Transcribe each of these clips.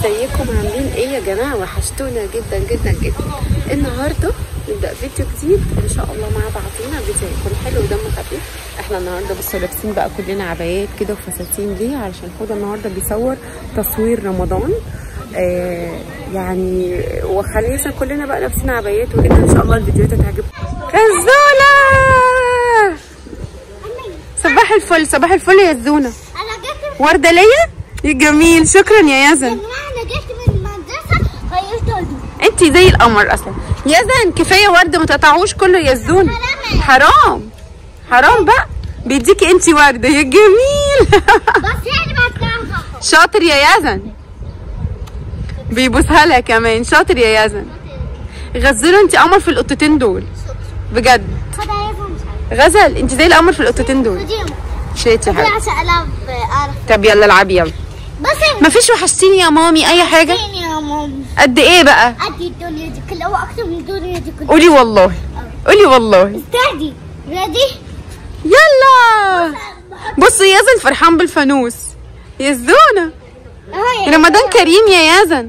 ازيكم عاملين ايه يا جماعه وحشتونا جدا جدا جدا النهارده نبدا فيديو جديد ان شاء الله مع بعضينا فيديو يكون حلو ودمه خفيف احنا النهارده بصوا لابسين بقى كلنا عبايات كده وفساتين ليه علشان حوده النهارده بيصور تصوير رمضان آه يعني وخلينا كلنا بقى لابسين عبايات وكده ان شاء الله الفيديوهات هتعجبكم غزوله صباح الفل صباح الفل يا زونه انا جيت ورده ليا جميل شكرا يا يزن انا جيت من المدرسه غيرت هدومي انت زي القمر اصلا يزن كفايه ورد ما تقطعوش كله يا زون حرام حرام بقى بيديكي انت ورده يا جميل بس هي اللي بتعرفها شاطر يا يزن بيبوسها لها كمان شاطر يا يزن غزلوا انت قمر في القطتين دول بجد خدها يا مش عارفه غزل انت زي القمر في القطتين دول دي شيت يا دي حبيبي عشان العب اعرف طب يلا العبي يلا بس مفيش وحشتيني يا مامي اي حاجه فين يا ماما قد ايه بقى ادي الدنيا دي كلها واكتر من الدنيا دي كلها قولي والله قولي والله استهدي ريدي يلا بصوا يزن فرحان بالفانوس يا زونه اهو رمضان كريم يا يزن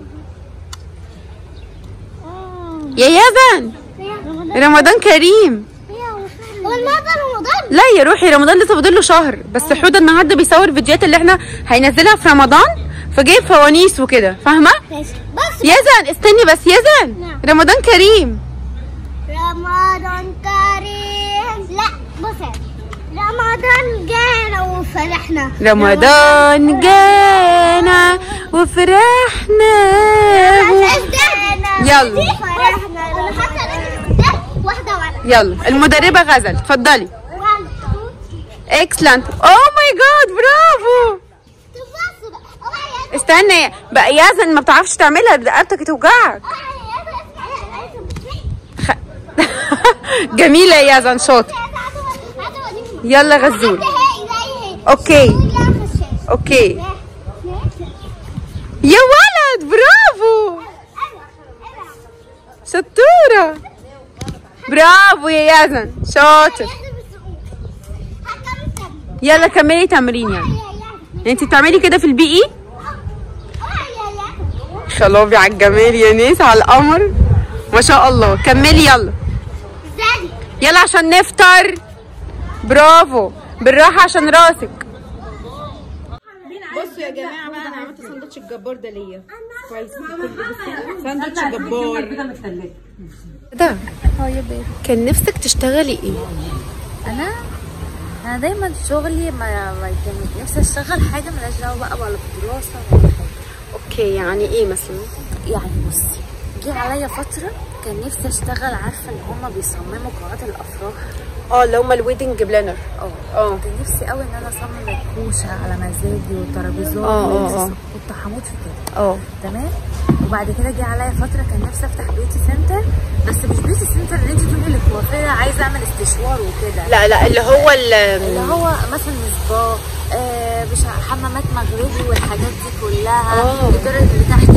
يا يزن رمضان كريم هو النهارده رمضان لا يا روحي رمضان لسه فاضل له شهر بس حوده النهارده بيصور فيديوهات اللي احنا هينزلها في رمضان فجايب فوانيس وكده فاهمه ماشي بس يزن استني بس يزن نعم. رمضان كريم رمضان كريم لا بص رمضان جانا وفرحنا رمضان جانا وفرحنا يلا. فرحنا انا حاطه رجلي قدام واحده ورا يلا المدربه غزل اتفضلي One, two, اكسلنت اوه ماي جاد برافو two. بص بقى. أوه يا- استنى يا- بقى يزن ما بتعرفش تعملها رقبتك توجعك أوه يا- يا- يا- خ... جميله يا يزن شاطر يلا غزول اوكي اوكي يا ولد برافو شطوره برافو يا يزن شاطر يلا كملي تمرين يعني انت بتعملي كده في البي اي خلابي على الجمال يا ناس على القمر ما شاء الله كملي يلا يلا عشان نفطر برافو بالراحة عشان راسك بصوا يا جماعة بقى انا عملت ساندوتش الجبار ده ليا كويس ساندوتش جبار ده اه يا بيه كان نفسك تشتغلي ايه؟ انا انا دايما شغلي ما ما كان نفسي اشتغل حاجه ملهاش دعوه بقى ولا بدراسه ولا حاجه اوكي يعني ايه مثلا؟ يعني بصي جه عليا فتره كان نفسي اشتغل عارفه اللي هما بيصمموا قاعات الافراح اه اللي هما الويدنج بلانر اه اه كان نفسي قوي ان انا اصمم الكوشه على مزاجي والترابيزات اه، اه، واللبس. اه. كنت هموت في كده اه تمام وبعد كده جه عليا فتره كان نفسي افتح بيوتي سنتر بس مش بيوتي سنتر اللي انت تقولي للكوافيره عايزه اعمل استشوار وكده لا لا اللي هو ال اللي هو مثلا سبا آه مش ع- حمامات مغربي والحاجات دي كلها آه. الدور اللي تحت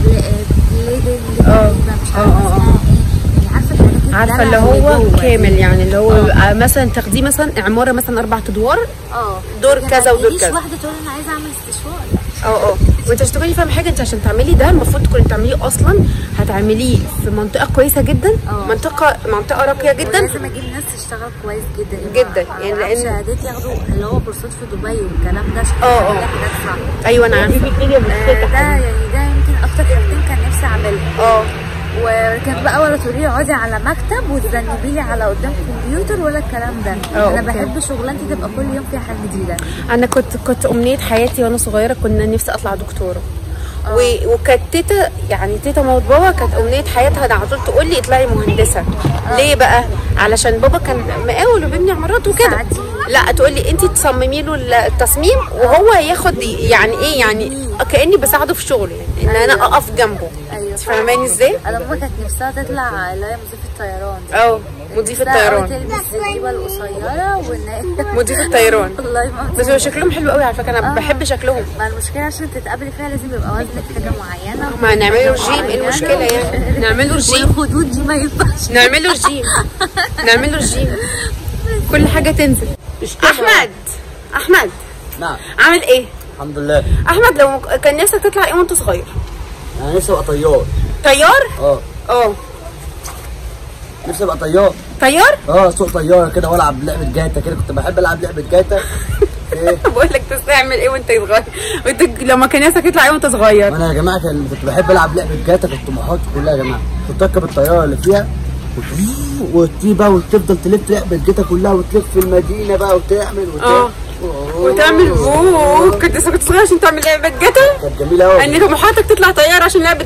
ميكروبليدنج آه. مش آه، عارفه آه، اسمها ايه يعني عارفه الحاجات دي عارفه كلها اللي هو جوه. كامل يعني اللي هو بيبقى مثلا تاخديه مثلا عماره مثلا اربع ادوار اه دور لكن كذا ما ودور تجيش كذا. واحده تقول انا عايزه اعمل استشوار اه اه وانت عشان تكوني فاهمه حاجه انت عشان تعملي ده المفروض تكوني تعمليه اصلا هتعمليه في منطقه كويسه جدا اه. منطقه منطقه راقيه جدا لازم اجيب ناس تشتغل كويس جدا جدا، مع- يعني مع لأن- شهادات ياخدوا اللي هو كورسات في دبي والكلام ده عشان اه، اه. تعملي حاجات صح ايوه انا عارفه آه، ده يعني ده يمكن اكتر حاجتين كان نفسي اعملها اه وكانت بقى ولا تقولي لي اقعدي على مكتب وتذنبي لي على قدام كمبيوتر ولا الكلام ده اه، انا اوكي. بحب شغلانتي تبقى كل يوم فيها حاجه جديده انا كنت كنت امنيه حياتي وانا صغيره كنا نفسي اطلع دكتوره و- وكانت تيتا يعني تيتا موت بابا كانت امنيه حياتها انا على طول تقول لي اطلعي مهندسه ليه بقى علشان بابا كان مقاول وبيبني عمارات وكده ساعديه. لا تقول لي انت تصممي له التصميم وهو ياخد يعني ايه يعني كاني بساعده في شغله يعني ان انا أيوة. اقف جنبه ايوه انت فاهماني ازاي؟ انا ماما كانت نفسها تطلع اللي هي مضيفه الطيران دي. اه مضيف نفسها أوي الطيران تلبس الجيبه القصيره وان مضيف الطيران والله ما بس هو شكلهم حلو قوي على فكره انا آه. بحب شكلهم ما المشكله عشان تتقابلي فيها لازم يبقى وزنك حاجه معينه ما نعمله حاجة رجيم ايه معينة. المشكله يعني نعمله رجيم والخدود دي ما ينفعش نعمله رجيم نعمله رجيم كل حاجه تنزل احمد احمد نعم عامل ايه الحمد لله احمد لو كان نفسك تطلع ايه وانت صغير انا نفسي ابقى طيار طيار اه اه نفسي ابقى طيار طيار اه سوق طياره كده والعب لعبه جاتا كده كنت بحب العب لعبه جاتا ايه بقول لك تعمل ايه وانت صغير وانت لما كان نفسك تطلع ايه وانت صغير وانا يا جماعه كان كنت بحب العب لعبه جاتا كنت طموحاتي كلها يا جماعه كنت اركب الطياره اللي فيها وت- وتطير بقى وتفضل تلف لعبه جاتا كلها وتلف في المدينه بقى وتعمل اه. وتعمل وتعمل بوو كنت لسه كنت صغير عشان تعمل لعبه جتا كانت جميله قوي ان طموحاتك تطلع طيار عشان لعبه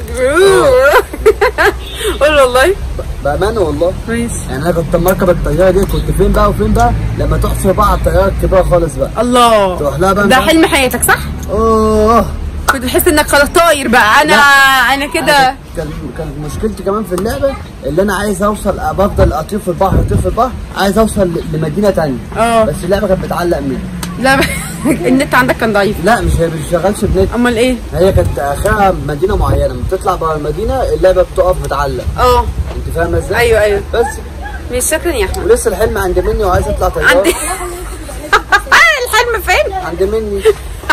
قول والله بامانه والله ماشي يعني انا كنت لما اركب الطياره دي كنت فين بقى وفين بقى لما تحصر بقى على الطياره الكبيره خالص بقى الله تروح لها بقى ده انت- حلم حياتك صح؟ اوه كنت تحس انك خلاص طاير بقى انا انا كده كان كانت مشكلتي كمان في اللعبه اللي انا عايز اوصل بفضل اطير في البحر اطير في البحر عايز اوصل ل- لمدينه تانية اه. بس اللعبه كانت بتعلق مني لا ب- النت عندك كان ضعيف لا مش هي ما بتشتغلش بنت امال ايه؟ هي كانت اخرها مدينه معينه لما بتطلع بره المدينه اللعبه بتقف بتعلق اه انت فاهمه ازاي؟ ايوه ايوه بس مش شكرا يا احمد ولسه الحلم عند مني وعايز اطلع طياره عندي الحلم فين؟ عند مني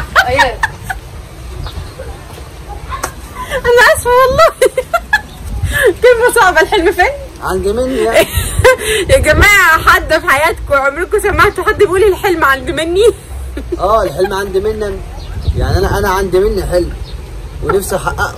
انا اسفه والله كلمه صعبه الحلم فين؟ عند مني يعني يا جماعه حد في حياتكم عمركم سمعتوا حد بيقول الحلم عند مني؟ اه الحلم عند مني أنا. يعني انا انا عند مني حلم ونفسي احققه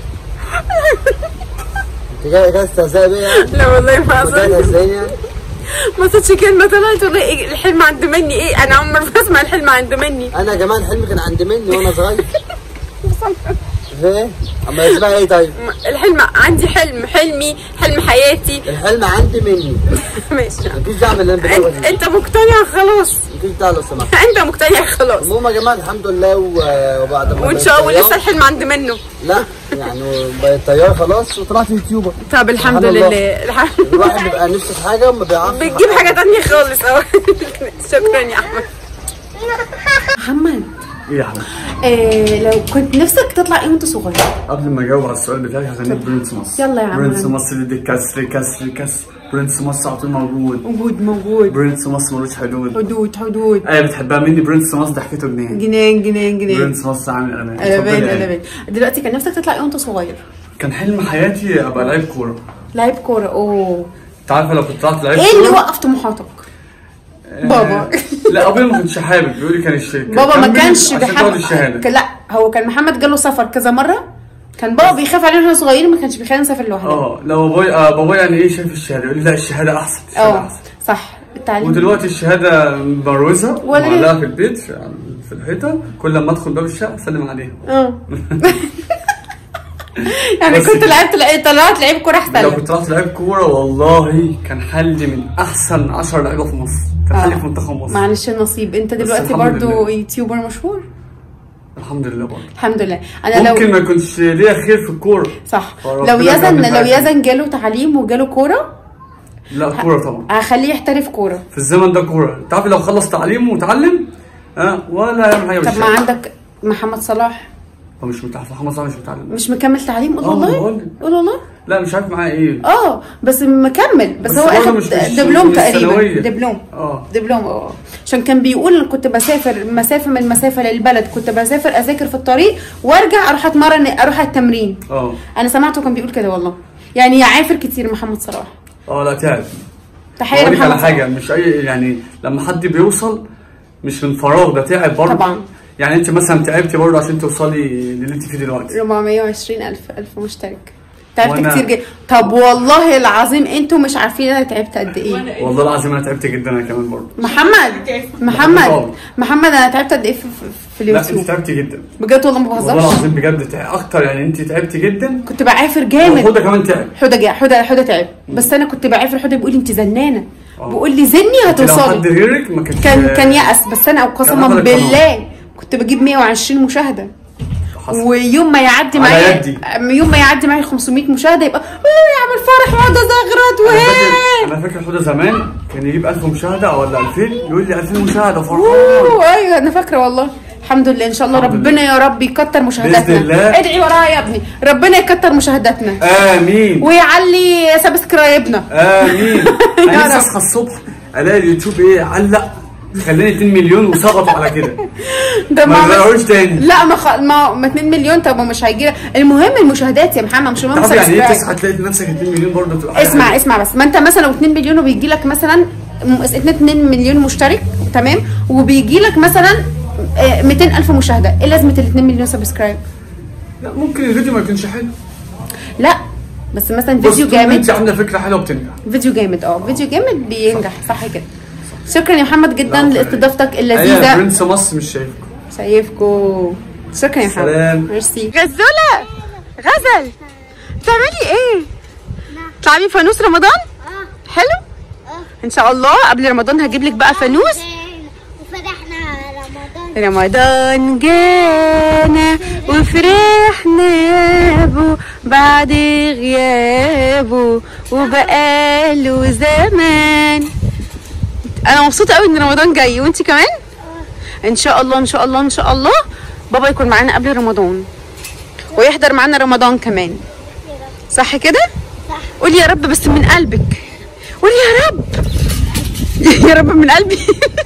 انت جاي جاي تستهزئ بيا يعني؟ لا والله ما انت جاي اظن تهزقني يعني؟ ما صدتش كلمه طلعت والله إيه الحلم عند مني ايه انا عمري ما اسمع الحلم عند مني انا كمان الحلم كان عند مني وانا صغير ايه اما اسمها ايه طيب الحلم عندي حلم حلمي حلم حياتي الحلم عندي مني ماشي مفيش دعم اللي انا بقوله انت, انت مقتنع خلاص مفيش دعم لو سمحت انت مقتنع خلاص المهم يا جماعه الحمد لله و- وبعد ما وان بقيت شاء الله طيار- لسه الحلم عند منه لا يعني بقيت طيار خلاص وطلعت يوتيوبر طب الحمد سبحان الله. لله الحمد الواحد بيبقى نفسه في حاجه وما بيعرفش بتجيب حاجه تانية خالص اهو شكرا يا احمد محمد ايه يا احمد إيه لو كنت نفسك تطلع ايه وانت صغير قبل ما اجاوب على السؤال بتاعك هغني برنس مصر يلا يا عم. برنس مصر اللي دي كسر كسر كسر برنس مصر على طول موجود موجود موجود برنس مصر ملوش حدود حدود حدود ايه بتحبها مني برنس مصر ضحكته جنيه جنان جنان جنان برنس مصر عامل امان قلبان اتفضلي يا آية. قلبان دلوقتي كان نفسك تطلع ايه وانت صغير كان حلم حياتي ابقى لعيب كوره لعيب كوره اوه انت عارفه لو كنت طلعت لعيب ايه اللي كوره وقف طموحاتك آه، بابا. لا ابويا ما كانش حابب بيقول لي كان الشهاده بابا ما كانش عشان تاخد الشهاده بيحب لا هو كان محمد جاله سفر كذا مره كان بابا بيخاف علينا واحنا صغيرين ما كانش بيخلينا نسافر لوحدنا اه لو بابويا آه بابويا يعني ايه شايف الشهاده يقول لي لا الشهاده احسن الشهاده اه احسن صح التعليم ودلوقتي الشهاده مبروزه ولا إيه؟ ومعلقه في البيت في في الحيطه كل لما ادخل باب الشقه اسلم عليها اه يعني بس كنت كده. لعبت لعبت طلعت لعيب كوره احسن لو لك. كنت طلعت لعيب كوره والله كان حلي من احسن 10 لعيبه في مصر كان حلي في منتخب مصر معلش النصيب انت دلوقتي الحمد برضو لله. يوتيوبر مشهور الحمد لله برضه الحمد لله انا ممكن لو ما يكونش ليا خير في الكوره صح فربنا لو يزن يعمل لو حاجة. يزن جاله تعليم وجاله كوره لا كوره طبعا هخليه يحترف كوره في الزمن ده كوره انت عارف لو خلص تعليمه وتعلم ها ولا يعمل حاجه طب ما بالشارع. عندك محمد صلاح هو مش متعلم محمد صلاح مش متعلم مش مكمل تعليم قول اه، والله بقول لك. قول والله لا مش عارف معاه ايه اه بس مكمل بس, بس هو برضه اخد مش- مش- دبلوم مش تقريبا ثانوية. دبلوم اه دبلوم اه عشان كان بيقول كنت بسافر مسافه من مسافه للبلد كنت بسافر اذاكر في الطريق وارجع اروح اتمرن اروح التمرين اه انا سمعته كان بيقول كده والله يعني يعافر كتير محمد صلاح اه لا تعب تحيه اقول لك على لمحمد حاجه صلاح مش اي يعني لما حد بيوصل مش من فراغ ده تعب برضه طبعا. يعني انت مثلا تعبتي برضه عشان توصلي للي انت فيه دلوقتي 420 الف الف مشترك تعبت وأنا- كتير جدا طب والله العظيم انتوا مش عارفين انا تعبت قد ايه والله العظيم انا تعبت جدا انا كمان برضه محمد محمد محمد انا تعبت قد ايه في, في, في لا انت اليوتيوب تعبتي جدا بجد والله ما والله بهزرش العظيم بجد تعب اكتر يعني انت تعبتي جدا كنت بعافر جامد وحوده كمان تعب حوده جا حوده حوده تعب بس انا كنت بعافر حوده بيقول لي انت زنانه اه. بيقول لي زني انت لو حد هتوصلي غيرك ما كانش كان كان يأس بس انا قسما أخد القناة. بالله كنت بجيب 120 مشاهده حصل. ويوم ما يعدي على معايا يدي. يوم ما يعدي معايا 500 مشاهده يبقى "آه، يعمل فرح واقعد ازغرط انا وهي فاكر انا فاكر حوده زمان كان يجيب 1000 مشاهده او ولا 2000 يقول لي 2000 مشاهده فرحان أوه، ايوه انا فاكره والله الحمد لله ان شاء الله الحمد ربنا يا رب يكتر مشاهداتنا بإذن الله. ادعي ورايا يا ابني ربنا يكتر مشاهداتنا امين ويعلي سبسكرايبنا امين يا انا رب. لسه اصحى الصبح الاقي اليوتيوب ايه علق خلاني 2 مليون وسقطوا على كده ده ما مش- يرجعوش تاني لا ما خ... ما ما 2 مليون طب ما مش هيجي المهم المشاهدات يا محمد مش المهم تعرف يعني ايه subscribe. تصحى تلاقي نفسك 2 مليون برضه بتبقى حاجة اسمع حلوة. اسمع بس ما انت مثلا لو 2 مليون وبيجي لك مثلا م- 2 مليون مشترك تمام وبيجي لك مثلا آه، 200 الف مشاهده ايه لازمه ال 2 مليون سبسكرايب لا ممكن الفيديو ما يكونش حلو لا بس مثلا بس فيديو طول ما انت جامد عامله فكره حلوه بتنجح فيديو جامد اه فيديو جامد بينجح صح كده شكرا يا محمد جدا لا، لاستضافتك ايوه اللذيذه برنس مصر مش شايفكم شايفكو شكرا يا محمد سلام. ميرسي غزوله غزل بتعملي ايه تلعبي فانوس رمضان حلو ان شاء الله قبل رمضان هجيب لك بقى فانوس وفتحنا رمضان رمضان جانا وفرحنا بو بعد غيابه وبقاله زمان انا مبسوطه قوي ان رمضان جاي وانت كمان ان شاء الله ان شاء الله ان شاء الله بابا يكون معانا قبل رمضان ويحضر معانا رمضان كمان صح كده قولي يا رب بس من قلبك قولي يا رب يا رب من قلبي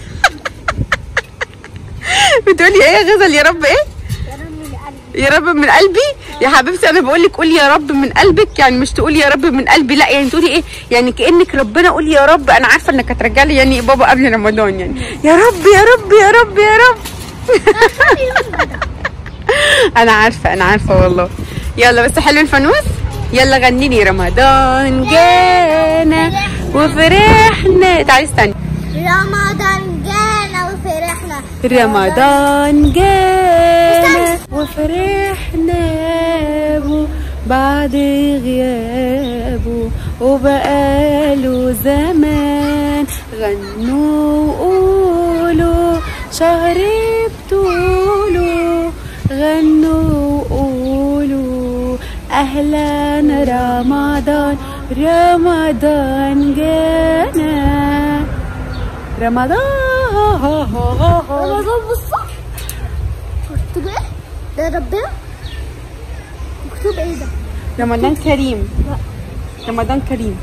بتقولي ايه يا غزل يا رب ايه يا رب من قلبي يا حبيبتي انا بقول لك قولي يا رب من قلبك يعني مش تقولي يا رب من قلبي لا يعني تقولي ايه يعني كانك ربنا قولي يا رب انا عارفه انك هترجع لي يعني بابا قبل رمضان يعني يا رب يا رب يا رب يا رب انا عارفه انا عارفه والله يلا بس حلو الفانوس يلا غني لي رمضان جانا وفرحنا تعالي استني رمضان جانا وفرحنا رمضان جانا وفرحنا بو بعد غيابه وبقاله زمان غنوا وقولوا شهر بطوله غنوا وقولوا اهلا رمضان رمضان جانا رمضان رمضان بالصح مكتوب ايه؟ ده ربنا مكتوب ايه ده؟ رمضان كريم رمضان كريم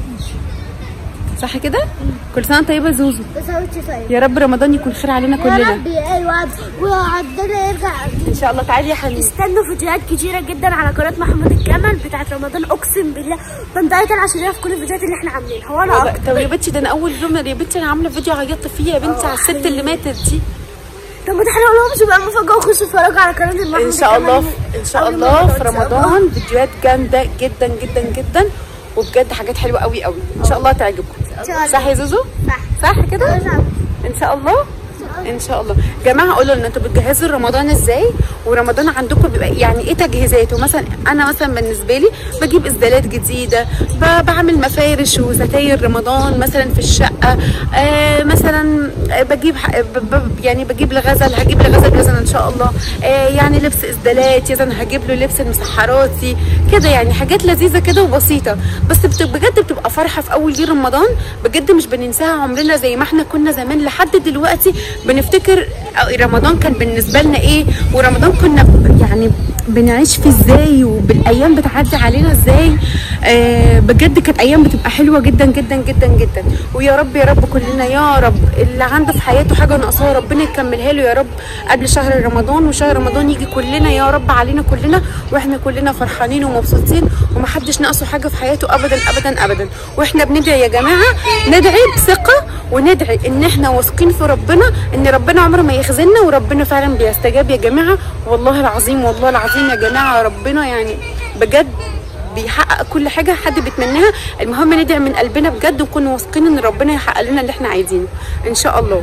صح كده كل سنه طيبه زوزو بس هو طيب يا رب رمضان يكون خير علينا يا كلنا رب ايوه وعندنا يرجع ان شاء الله تعالي يا حبيبي استنوا فيديوهات كتيرة جدا على قناة محمود الجمل بتاعت رمضان اقسم بالله بنضيع العشرية في كل الفيديوهات اللي احنا عاملينها هو انا اكتر طب يا بنتي ده انا اول يوم يا بنتي انا عامله فيديو عيطت فيه يا بنتي على الست اللي ماتت دي طب ما احنا نقول لهم بقى مفاجأة وخشوا اتفرجوا على قناة محمود ان شاء الله الجمل. ان شاء أول الله مرة في إن شاء الله. رمضان فيديوهات جامده جدا جدا جدا وبجد حاجات حلوه قوي قوي ان شاء الله تعجبكم شاء الله. صح يا زوزو صح. صح كده صح. ان شاء الله ان شاء الله جماعه قولوا لنا انتوا بتجهزوا رمضان ازاي ورمضان عندكم بيبقى يعني ايه تجهيزاته مثلا انا مثلا بالنسبه لي بجيب اسدالات جديده ب- بعمل مفارش وستاير رمضان مثلا في الشقه آه مثلا آه، بجيب ح- ب- ب- يعني بجيب لغزل هجيب لغزل مثلا ان شاء الله آه يعني لبس اسدالات مثلا هجيب له لبس المسحراتي كده يعني حاجات لذيذه كده وبسيطه بس بت- بجد بتبقى فرحه في اول يوم رمضان بجد مش بننساها عمرنا زي ما احنا كنا زمان لحد دلوقتي بنفتكر رمضان كان بالنسبه لنا ايه ورمضان كنا ب- يعني بنعيش فيه ازاي وبالايام بتعدي علينا ازاي آه بجد كانت ايام بتبقى حلوه جدا جدا جدا جدا ويا رب يا رب كلنا يا رب اللي عنده في حياته حاجه ناقصاه ربنا يكملها له يا رب قبل شهر رمضان وشهر رمضان يجي كلنا يا رب علينا كلنا واحنا كلنا فرحانين ومبسوطين ومحدش ناقصه حاجه في حياته ابدا ابدا ابدا واحنا بندعي يا جماعه ندعي بثقه وندعي ان احنا واثقين في ربنا ان ربنا عمره ما يخزلنا وربنا فعلا بيستجاب يا جماعه والله العظيم والله العظيم يا جماعه ربنا يعني بجد بيحقق كل حاجه حد بيتمناها المهم ندعي من قلبنا بجد ونكون واثقين ان ربنا يحقق لنا اللي احنا عايزينه ان شاء الله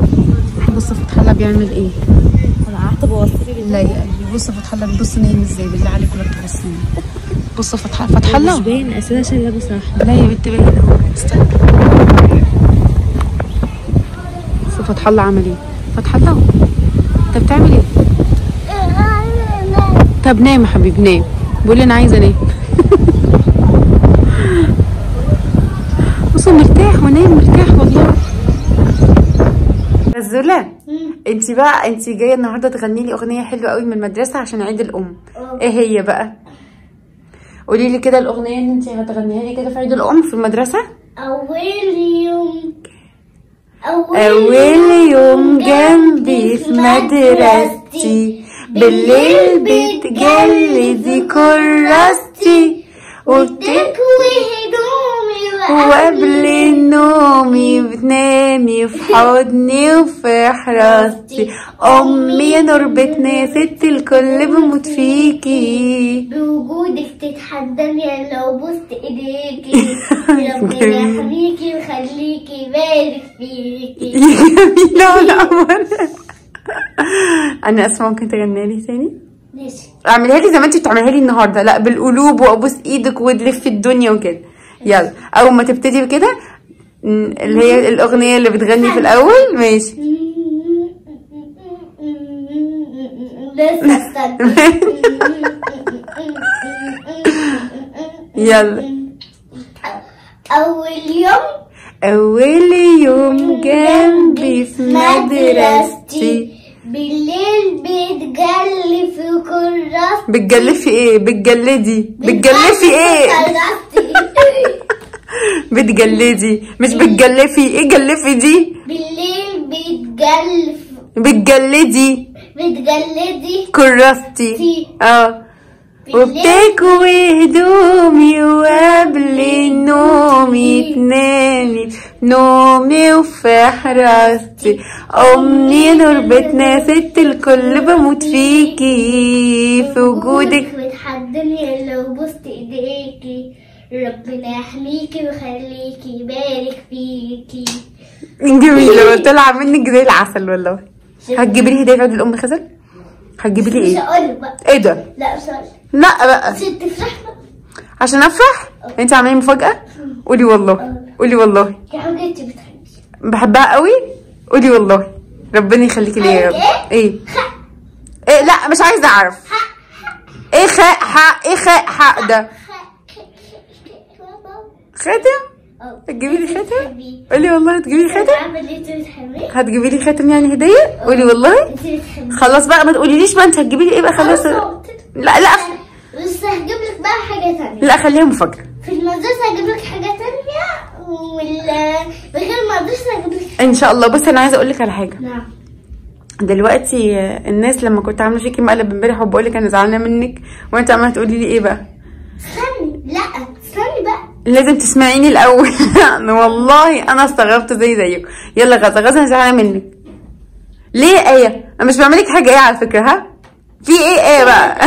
بص فتح الله بيعمل ايه انا قعدت بوصلي لا يا قلبي بص فتح الله بيبص نايم ازاي بالله عليك ولا تبصي بص فتح فتح الله مش باين اساسا عشان لابس احمر لا يا بنت باين اهو استنى بص فتح الله عمل ايه فتح الله انت بتعمل ايه طب نام يا حبيبي نام بيقول لي انا عايزه انام بص مرتاح ونايم مرتاح والله نزوله انت بقى انت جايه النهارده تغني لي اغنيه حلوه قوي من المدرسه عشان عيد الام ايه هي بقى قولي لي كده الاغنيه اللي انت هتغنيها لي كده في عيد الام في المدرسه أول يوم أول يوم جنبي في مدرستي بالليل بتجلدي كراستي وبت... تكوي هدومي وقبل نومي بتنامي في حضني وفي حراستي أمي يا نور بيتنا يا ست الكل بموت فيكي بوجودك تتحداني لو بوست ايديكي ربنا يحميكي ويخليكي يبارك فيكي جميلة والقمر أنا أسمع ممكن تغني لي تاني؟ ماشي اعملها لي زي ما انت بتعمليها لي النهارده لا بالقلوب وابوس ايدك وتلف الدنيا وكده يلا اول ما تبتدي بكده م، اللي هي الاغنيه اللي بتغني في الاول ماشي لسه استنى يلا أول يوم اول يوم جنبي في مدرستي بالليل بتجلي في كراستي بتجلفي ايه بتجلدي بتجلفي ايه بتجلدي مش بتجلفي ايه جلفي دي بالليل بتجلف بتجلدي بتجلدي كراستي في اه بالليل وبتكوي هدومي وقبل نومي تنامي نومي وفي حراستي أمي نور بيتنا ست الكل بموت فيكي في وجودك وتحدني لو بوست ايديكي ربنا يحميكي ويخليكي يبارك فيكي جميلة بتطلع منك زي العسل والله هتجيبي لي هدية في عيد الأم خزل؟ هتجيبي لي مش ايه؟ هقولك بقى ايه ده؟ لا مش هقولك لا بقى ست فرحة عشان افرح انت عامله لي مفاجأة؟ قولي والله قولي والله يا حاجة انت بتحبي بحبها قوي قولي والله ربنا يخليكي ليا يا رب ايه ايه لا مش عايزه اعرف ايه خاء حق ايه خاء حق ده خاتم اه. هتجيبي لي خاتم بتحبيه قولي والله هتجيبي لي خاتم عامل اللي انت بتحبيه هتجيبي لي خاتم يعني هديه قولي والله انت بتحبيه خلاص بقى ما تقوليليش بقى انت هتجيبي لي ايه بقى خلاص لا لا بس هجيب لك بقى حاجة تانية لا خليها مفاجاه في المدرسة هجيب لك حاجة تانية وال بغير المدرسة هجيب لك ان شاء الله بصي انا عايزه اقول لك على حاجه نعم دلوقتي آه، الناس لما كنت عامله فيكي مقلب امبارح وبقول لك انا زعلانه منك وانت عماله تقولي لي ايه بقى استني لا استني بقى لازم تسمعيني الاول انا والله انا استغربت زي زيك يلا غزه غزه انا زعلانه منك ليه ايه انا مش بعملك حاجه ايه على فكره ها في ايه ايه بقى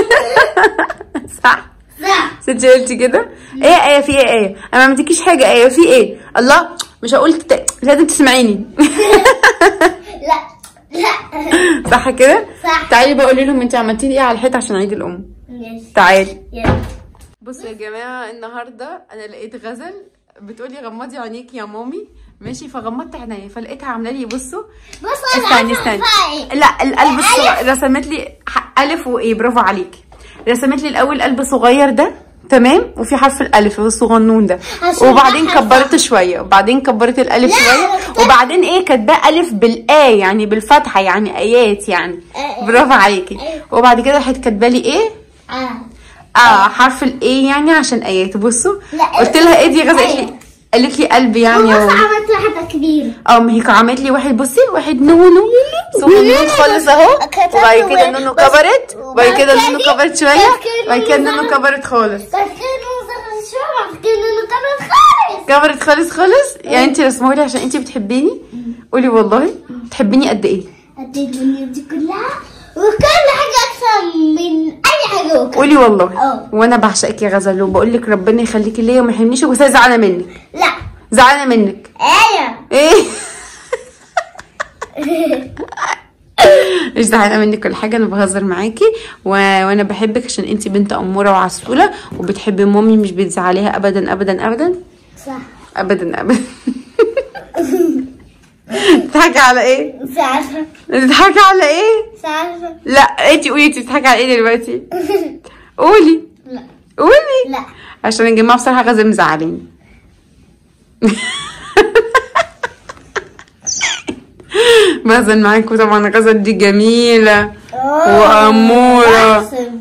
صح صح ست قلتي كده ايه ايه في ايه ايه انا ما عملتكيش حاجه ايه في ايه الله مش هقول ت... لازم تسمعيني لا لا صح كده صح. تعالي بقى قولي لهم انت عملتي لي ايه على الحيط عشان عيد الام ماشي تعالي يلا بصوا يا جماعه النهارده انا لقيت غزل بتقولي غمضي عينيكي يا مامي ماشي فغمضت عينيا فلقيتها عامله لي بصوا بص انا استني عارفة استني الفرق. لا القلب الصغير رسمت لي ح- الف وايه برافو عليكي رسمت لي الاول قلب صغير ده تمام وفي حرف الالف الصغنون ده عشان وبعدين ده حرف كبرت شويه وبعدين كبرت الالف لا، شويه أنا وبعدين ايه كاتباه الف بالا يعني بالفتحه يعني ايات يعني آه. برافو عليكي أيوة. وبعد كده راحت كاتبه لي ايه اه اه حرف الايه يعني عشان ايات بصوا لا، قلت لها ايه دي غزه قالت لي أيوة. قالت لي قلب يعني بص و... عملت واحدة كبيرة اه ما هي كانت عملت لي واحد بصي واحد نونو صغنون خالص اهو كتبت وبعد كده و- نونو بس- كبرت وبعد كده وبعد نونو كده- كبرت شويه بعد كده وبعد كده نونو نونو صغر- كبرت خالص بس كده نوصل شوية بعد كده نكمل خالص كبرت خالص خالص يعني انت رسمه لي عشان انت بتحبيني قولي والله تحبيني قد ايه قد الدنيا دي كلها وكل حاجة أكثر من أي حاجة وكل. قولي والله اه. وانا بعشقك يا غزل وبقول لك ربنا يخليكي ليا وما يحرمنيش بس انا زعلانه منك لا زعلانه منك ايوه ايه مش زعلانه منك كل حاجه انا بهزر معاكي و... وانا بحبك عشان انت بنت اموره وعسوله وبتحبي مامي مش بتزعليها ابدا ابدا ابدا صح ابدا ابدا بتضحكي على ايه مش عارفة بتضحكي على ايه مش عارفة لا انت قولي انت بتضحكي على ايه دلوقتي قولي لا قولي لا عشان يا جماعه بصراحه غزل مزعلاني بهزر معاكم طبعا غزل دي جميله وأمورة. أحسن.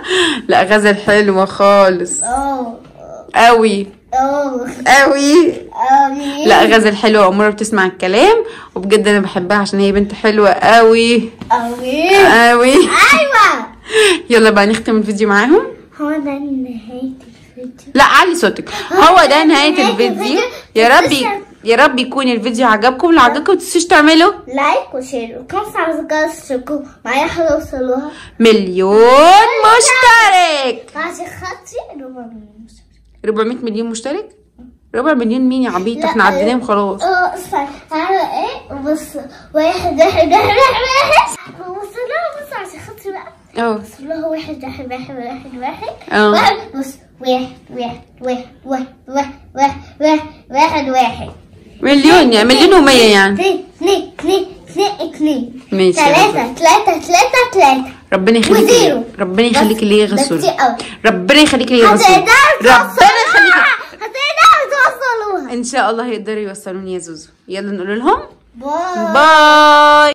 لا غزل حلوه خالص اه قوي اه قوي آمين لا غزل حلوه واموره بتسمع الكلام وبجد انا بحبها عشان هي بنت حلوه قوي آمين قوي أيوة يلا بقى نختم الفيديو معاهم هو ده نهاية الفيديو لا علي صوتك هو ده نهايه نهاية الفيديو الفيديو. يا ربي يا رب يكون الفيديو عجبكم لو عجبكم متنسوش تعملوا لايك وشير وكم سبسكرايب تشتركوا معايا حاجة وصلوها مليون مشترك عشان خاطري ربع مليون 400 مليون مشترك ربع مليون مين يا عبيط لا، احنا عديناهم خلاص اه استنى تعالى ايه بص واحد واحد واحد واحد واحد بص لها بص عشان خاطري بقى اه بص لها واحد واحد واحد واحد واحد اه. واحد بص واحد واحد واحد واحد واحد واحد واحد واحد واحد مليون يعني مليون ومية يعني اثنين اثنين اثنين اثنين اثنين ماشي يا ثلاثة ثلاثة ثلاثة ثلاثة ربنا يخليك وزيرو. ربنا يخليك اللي بس- يغسل بس كتير قوي. ربنا يخليك اللي يغسل هتقدروا ربنا توصلوها يخليك هتقدروا توصلوها ان شاء الله هيقدروا يوصلوني يا زوزو يلا نقول لهم باي باي